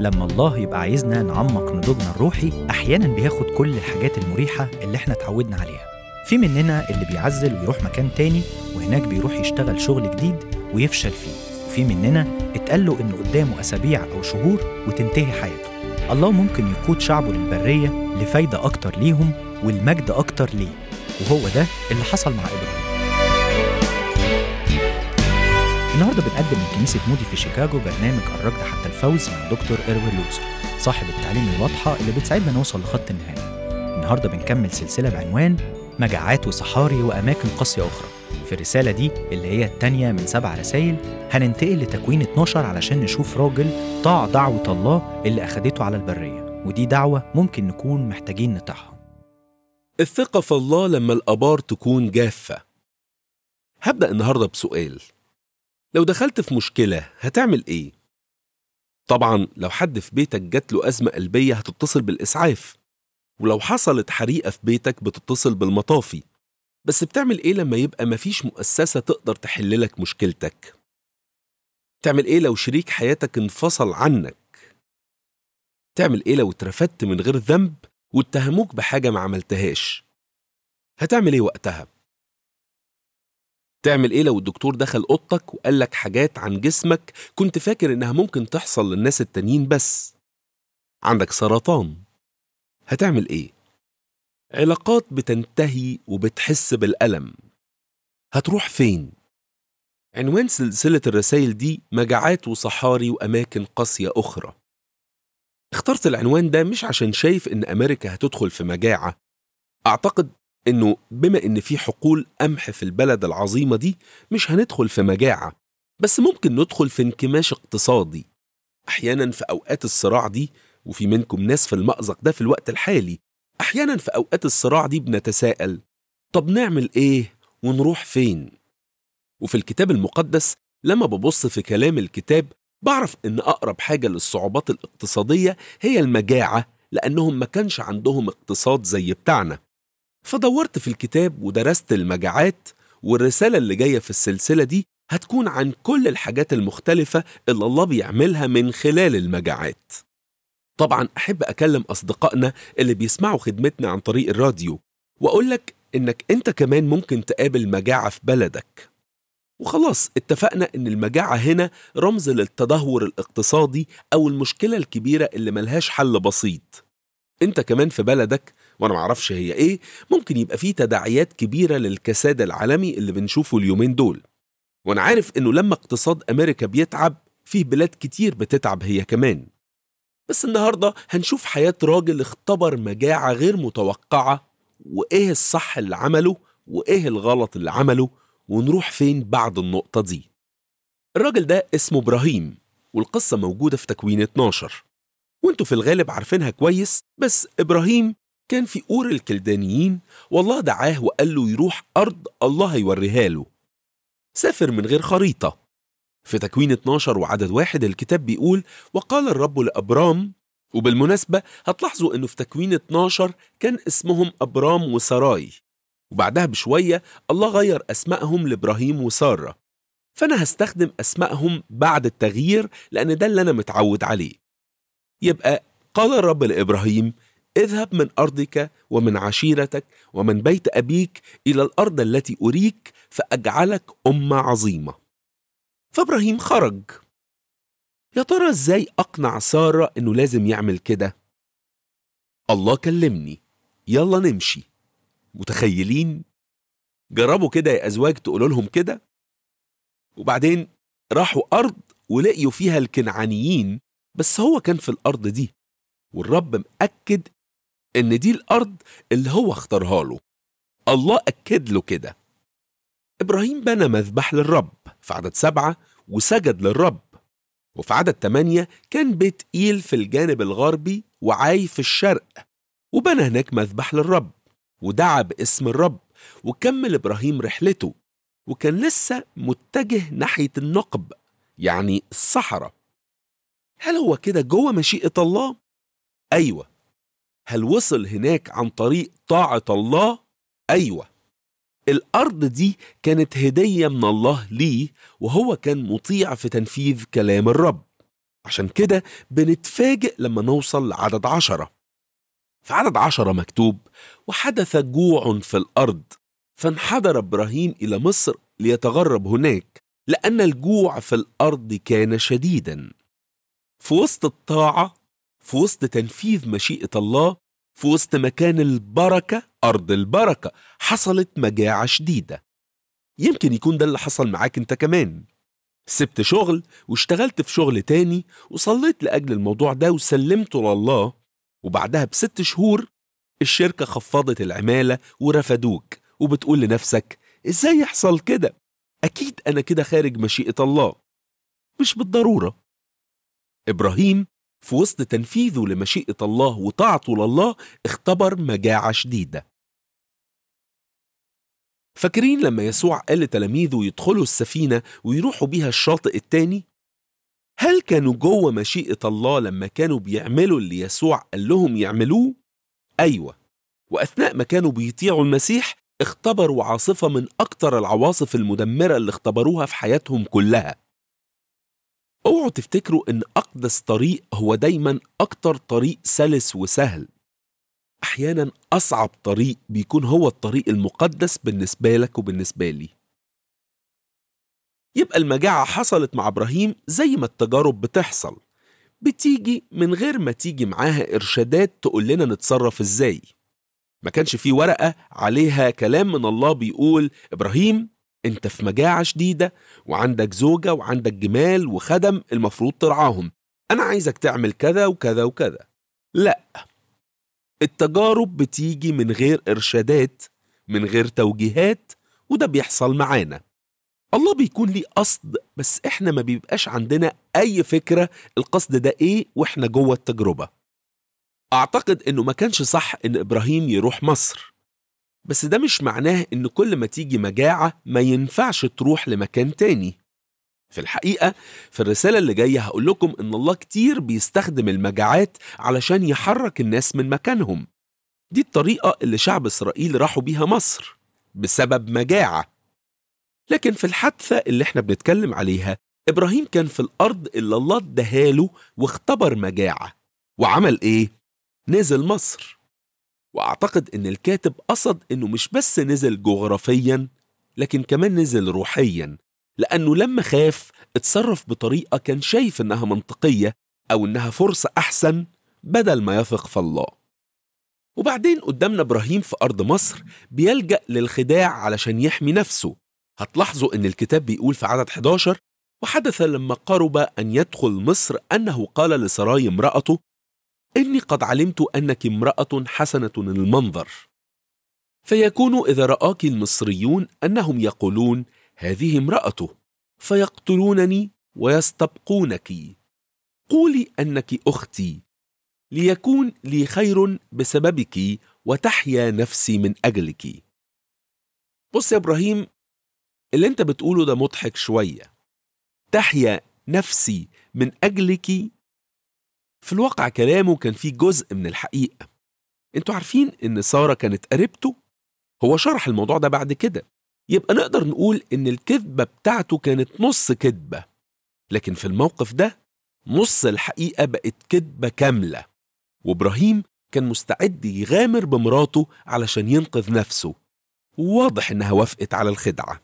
لما الله يبقى عايزنا نعمق نضوجنا الروحي أحيانا بياخد كل الحاجات المريحة اللي احنا اتعودنا عليها في مننا اللي بيعزل ويروح مكان تاني وهناك بيروح يشتغل شغل جديد ويفشل فيه وفي مننا اتقال له إنه قدامه أسابيع أو شهور وتنتهي حياته الله ممكن يقود شعبه للبرية لفايدة أكتر ليهم والمجد أكتر ليه وهو ده اللي حصل مع إبراهيم النهارده بنقدم من كنيسة مودي في شيكاغو برنامج الركض حتى الفوز مع دكتور إروين لوتسر صاحب التعليم الواضحة اللي بتساعدنا نوصل لخط النهاية النهارده بنكمل سلسلة بعنوان مجاعات وصحاري وأماكن قاسية أخرى في الرسالة دي اللي هي التانية من سبع رسائل هننتقل لتكوين 12 علشان نشوف راجل طاع دعوة الله اللي أخدته على البرية ودي دعوة ممكن نكون محتاجين نطيعها الثقة في الله لما الآبار تكون جافة هبدأ النهاردة بسؤال لو دخلت في مشكلة هتعمل إيه؟ طبعا لو حد في بيتك جات له أزمة قلبية هتتصل بالإسعاف ولو حصلت حريقة في بيتك بتتصل بالمطافي بس بتعمل إيه لما يبقى مفيش مؤسسة تقدر تحللك مشكلتك؟ تعمل إيه لو شريك حياتك انفصل عنك؟ تعمل إيه لو اترفدت من غير ذنب واتهموك بحاجة ما عملتهاش؟ هتعمل إيه وقتها؟ تعمل ايه لو الدكتور دخل اوضتك وقال لك حاجات عن جسمك كنت فاكر انها ممكن تحصل للناس التانيين بس عندك سرطان هتعمل ايه علاقات بتنتهي وبتحس بالالم هتروح فين عنوان سلسله الرسائل دي مجاعات وصحاري واماكن قاسيه اخرى اخترت العنوان ده مش عشان شايف ان امريكا هتدخل في مجاعه اعتقد انه بما ان في حقول قمح في البلد العظيمه دي مش هندخل في مجاعه بس ممكن ندخل في انكماش اقتصادي احيانا في اوقات الصراع دي وفي منكم ناس في المأزق ده في الوقت الحالي احيانا في اوقات الصراع دي بنتساءل طب نعمل ايه ونروح فين وفي الكتاب المقدس لما ببص في كلام الكتاب بعرف ان اقرب حاجه للصعوبات الاقتصاديه هي المجاعه لانهم ما كانش عندهم اقتصاد زي بتاعنا فدورت في الكتاب ودرست المجاعات والرسالة اللي جاية في السلسلة دي هتكون عن كل الحاجات المختلفة اللي الله بيعملها من خلال المجاعات طبعا أحب أكلم أصدقائنا اللي بيسمعوا خدمتنا عن طريق الراديو وأقول لك إنك أنت كمان ممكن تقابل مجاعة في بلدك وخلاص اتفقنا إن المجاعة هنا رمز للتدهور الاقتصادي أو المشكلة الكبيرة اللي ملهاش حل بسيط انت كمان في بلدك وانا معرفش هي ايه ممكن يبقى فيه تداعيات كبيرة للكساد العالمي اللي بنشوفه اليومين دول وانا عارف انه لما اقتصاد امريكا بيتعب فيه بلاد كتير بتتعب هي كمان بس النهاردة هنشوف حياة راجل اختبر مجاعة غير متوقعة وايه الصح اللي عمله وايه الغلط اللي عمله ونروح فين بعد النقطة دي الراجل ده اسمه ابراهيم والقصة موجودة في تكوين 12 وانتوا في الغالب عارفينها كويس بس ابراهيم كان في اور الكلدانيين والله دعاه وقال له يروح ارض الله هيوريها له سافر من غير خريطه في تكوين 12 وعدد واحد الكتاب بيقول وقال الرب لابرام وبالمناسبه هتلاحظوا انه في تكوين 12 كان اسمهم ابرام وسراي وبعدها بشويه الله غير اسمائهم لابراهيم وساره فانا هستخدم اسمائهم بعد التغيير لان ده اللي انا متعود عليه يبقى قال الرب لابراهيم اذهب من ارضك ومن عشيرتك ومن بيت ابيك الى الارض التي اريك فاجعلك امه عظيمه فابراهيم خرج يا ترى ازاي اقنع ساره انه لازم يعمل كده الله كلمني يلا نمشي متخيلين جربوا كده يا ازواج تقولوا لهم كده وبعدين راحوا ارض ولقيوا فيها الكنعانيين بس هو كان في الارض دي والرب مأكد ان دي الارض اللي هو اختارها له الله اكد له كده ابراهيم بنى مذبح للرب في عدد سبعة وسجد للرب وفي عدد تمانية كان بيت إيل في الجانب الغربي وعاي في الشرق وبنى هناك مذبح للرب ودعا باسم الرب وكمل إبراهيم رحلته وكان لسه متجه ناحية النقب يعني الصحراء هل هو كده جوه مشيئة الله؟ أيوة هل وصل هناك عن طريق طاعة الله؟ أيوة الأرض دي كانت هدية من الله ليه وهو كان مطيع في تنفيذ كلام الرب عشان كده بنتفاجئ لما نوصل لعدد عشرة في عدد عشرة مكتوب وحدث جوع في الأرض فانحدر إبراهيم إلى مصر ليتغرب هناك لأن الجوع في الأرض كان شديدا في وسط الطاعة في وسط تنفيذ مشيئة الله في وسط مكان البركة أرض البركة حصلت مجاعة شديدة يمكن يكون ده اللي حصل معاك انت كمان سبت شغل واشتغلت في شغل تاني وصليت لأجل الموضوع ده وسلمته لله وبعدها بست شهور الشركة خفضت العمالة ورفدوك وبتقول لنفسك ازاي يحصل كده أكيد أنا كده خارج مشيئة الله مش بالضرورة إبراهيم في وسط تنفيذه لمشيئة الله وطاعته لله اختبر مجاعة شديدة فاكرين لما يسوع قال لتلاميذه يدخلوا السفينة ويروحوا بيها الشاطئ التاني؟ هل كانوا جوه مشيئة الله لما كانوا بيعملوا اللي يسوع قال لهم يعملوه؟ أيوة وأثناء ما كانوا بيطيعوا المسيح اختبروا عاصفة من أكتر العواصف المدمرة اللي اختبروها في حياتهم كلها اوعوا تفتكروا ان اقدس طريق هو دايما اكتر طريق سلس وسهل احيانا اصعب طريق بيكون هو الطريق المقدس بالنسبه لك وبالنسبه لي يبقى المجاعه حصلت مع ابراهيم زي ما التجارب بتحصل بتيجي من غير ما تيجي معاها ارشادات تقول لنا نتصرف ازاي ما كانش في ورقه عليها كلام من الله بيقول ابراهيم انت في مجاعة شديدة وعندك زوجة وعندك جمال وخدم المفروض ترعاهم أنا عايزك تعمل كذا وكذا وكذا لا التجارب بتيجي من غير إرشادات من غير توجيهات وده بيحصل معانا الله بيكون ليه قصد بس احنا ما بيبقاش عندنا أي فكرة القصد ده ايه واحنا جوه التجربة أعتقد إنه ما كانش صح إن إبراهيم يروح مصر بس ده مش معناه إن كل ما تيجي مجاعة ما ينفعش تروح لمكان تاني في الحقيقة في الرسالة اللي جاية هقول لكم إن الله كتير بيستخدم المجاعات علشان يحرك الناس من مكانهم دي الطريقة اللي شعب إسرائيل راحوا بيها مصر بسبب مجاعة لكن في الحادثة اللي احنا بنتكلم عليها إبراهيم كان في الأرض اللي الله اداهاله واختبر مجاعة وعمل إيه؟ نزل مصر واعتقد ان الكاتب قصد انه مش بس نزل جغرافيا لكن كمان نزل روحيا لانه لما خاف اتصرف بطريقه كان شايف انها منطقيه او انها فرصه احسن بدل ما يثق في الله وبعدين قدامنا ابراهيم في ارض مصر بيلجا للخداع علشان يحمي نفسه هتلاحظوا ان الكتاب بيقول في عدد 11 وحدث لما قرب ان يدخل مصر انه قال لسراي امراته إني قد علمت أنك امرأة حسنة المنظر فيكون إذا رآك المصريون أنهم يقولون هذه امرأته فيقتلونني ويستبقونك قولي أنك أختي ليكون لي خير بسببك وتحيا نفسي من أجلك بص يا إبراهيم اللي أنت بتقوله ده مضحك شوية تحيا نفسي من أجلك في الواقع كلامه كان فيه جزء من الحقيقة انتوا عارفين ان سارة كانت قريبته هو شرح الموضوع ده بعد كده يبقى نقدر نقول ان الكذبة بتاعته كانت نص كذبة لكن في الموقف ده نص الحقيقة بقت كذبة كاملة وابراهيم كان مستعد يغامر بمراته علشان ينقذ نفسه وواضح انها وافقت على الخدعه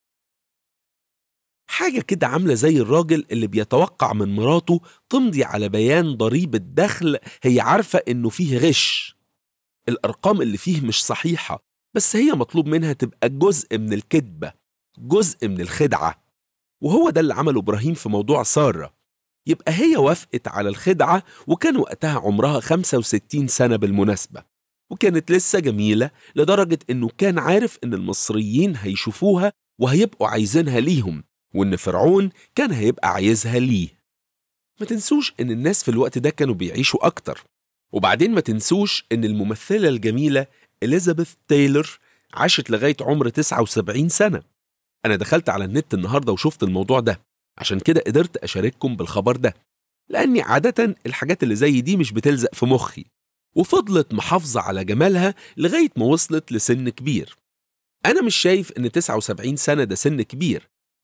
حاجة كده عاملة زي الراجل اللي بيتوقع من مراته تمضي على بيان ضريبة دخل هي عارفة إنه فيه غش الأرقام اللي فيه مش صحيحة بس هي مطلوب منها تبقى جزء من الكذبة جزء من الخدعة وهو ده اللي عمله إبراهيم في موضوع سارة يبقى هي وافقت على الخدعة وكان وقتها عمرها 65 سنة بالمناسبة وكانت لسه جميلة لدرجة إنه كان عارف إن المصريين هيشوفوها وهيبقوا عايزينها ليهم وإن فرعون كان هيبقى عايزها ليه ما تنسوش إن الناس في الوقت ده كانوا بيعيشوا أكتر وبعدين ما تنسوش إن الممثلة الجميلة إليزابيث تايلر عاشت لغاية عمر 79 سنة أنا دخلت على النت النهاردة وشفت الموضوع ده عشان كده قدرت أشارككم بالخبر ده لأني عادة الحاجات اللي زي دي مش بتلزق في مخي وفضلت محافظة على جمالها لغاية ما وصلت لسن كبير أنا مش شايف إن 79 سنة ده سن كبير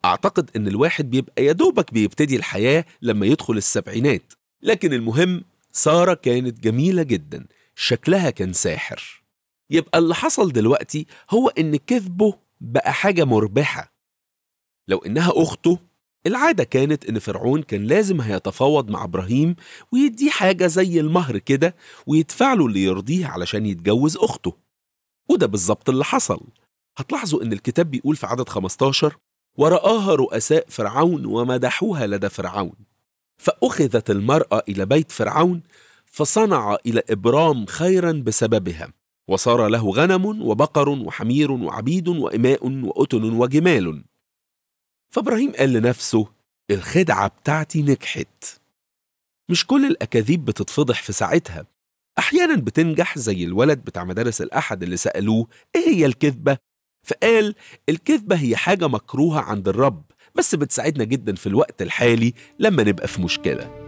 أعتقد إن الواحد بيبقى يدوبك بيبتدي الحياة لما يدخل السبعينات لكن المهم سارة كانت جميلة جدا شكلها كان ساحر يبقى اللي حصل دلوقتي هو إن كذبه بقى حاجة مربحة لو إنها أخته العادة كانت إن فرعون كان لازم هيتفاوض مع إبراهيم ويديه حاجة زي المهر كده ويدفع له اللي يرضيه علشان يتجوز أخته وده بالظبط اللي حصل هتلاحظوا إن الكتاب بيقول في عدد 15 ورآها رؤساء فرعون ومدحوها لدى فرعون فأخذت المرأة إلى بيت فرعون فصنع إلى إبرام خيرا بسببها وصار له غنم وبقر وحمير وعبيد وإماء وأتن وجمال فإبراهيم قال لنفسه الخدعة بتاعتي نجحت مش كل الأكاذيب بتتفضح في ساعتها أحيانا بتنجح زي الولد بتاع مدارس الأحد اللي سألوه إيه هي الكذبة؟ فقال الكذبة هي حاجة مكروهة عند الرب بس بتساعدنا جدا في الوقت الحالي لما نبقى في مشكلة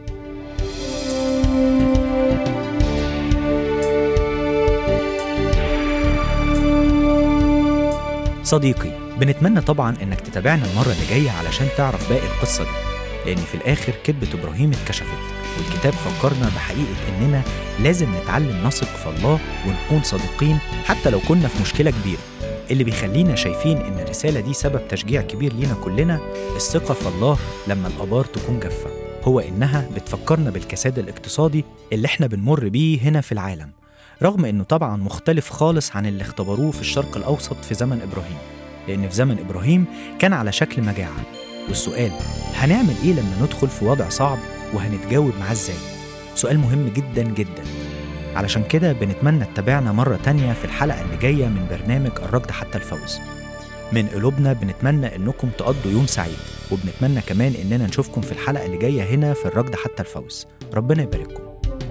صديقي بنتمنى طبعا انك تتابعنا المرة اللي جاية علشان تعرف باقي القصة دي لأن في الآخر كذبة إبراهيم اتكشفت والكتاب فكرنا بحقيقة إننا لازم نتعلم نثق في الله ونكون صادقين حتى لو كنا في مشكلة كبيرة اللي بيخلينا شايفين إن الرسالة دي سبب تشجيع كبير لينا كلنا الثقة في الله لما الآبار تكون جافة هو إنها بتفكرنا بالكساد الاقتصادي اللي إحنا بنمر بيه هنا في العالم رغم إنه طبعا مختلف خالص عن اللي اختبروه في الشرق الأوسط في زمن إبراهيم لأن في زمن إبراهيم كان على شكل مجاعة والسؤال هنعمل إيه لما ندخل في وضع صعب وهنتجاوب معاه إزاي؟ سؤال مهم جدا جدا علشان كده بنتمنى تتابعنا مرة تانية في الحلقة اللي جاية من برنامج الركض حتى الفوز من قلوبنا بنتمنى إنكم تقضوا يوم سعيد وبنتمنى كمان إننا نشوفكم في الحلقة اللي جاية هنا في الركض حتى الفوز ربنا يبارككم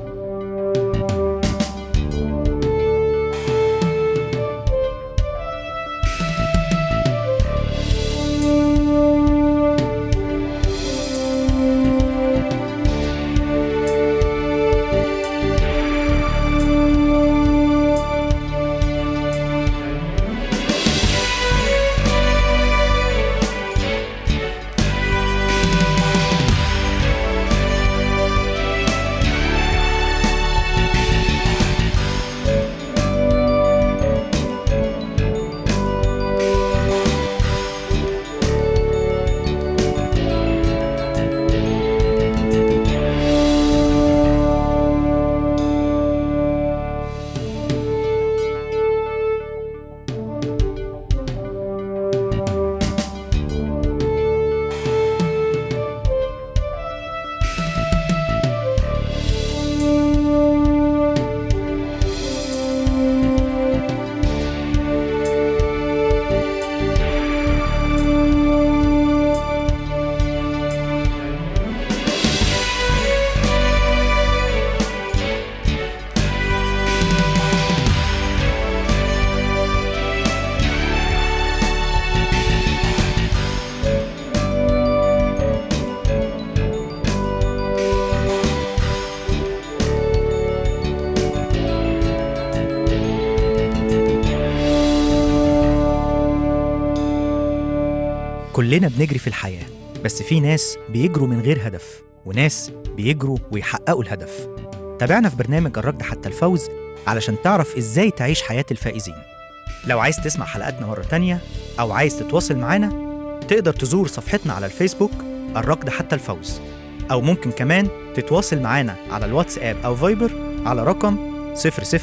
كلنا بنجري في الحياة بس في ناس بيجروا من غير هدف وناس بيجروا ويحققوا الهدف تابعنا في برنامج الركض حتى الفوز علشان تعرف ازاي تعيش حياة الفائزين لو عايز تسمع حلقاتنا مرة تانية أو عايز تتواصل معانا تقدر تزور صفحتنا على الفيسبوك الركض حتى الفوز أو ممكن كمان تتواصل معانا على الواتساب أو فايبر على رقم 003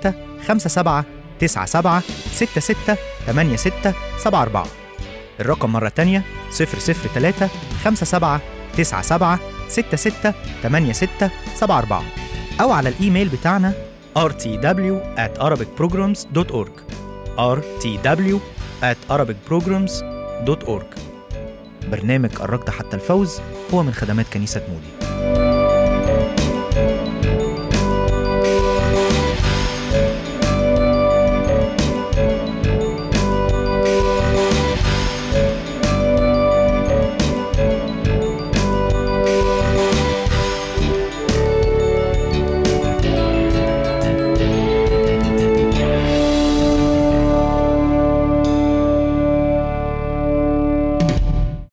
57 97 66 86 74 الرقم مرة تانية 003 57 97 66 86 74 أو على الإيميل بتاعنا rtw at arabicprograms.org rtw at arabicprograms.org برنامج الركض حتى الفوز هو من خدمات كنيسة مودي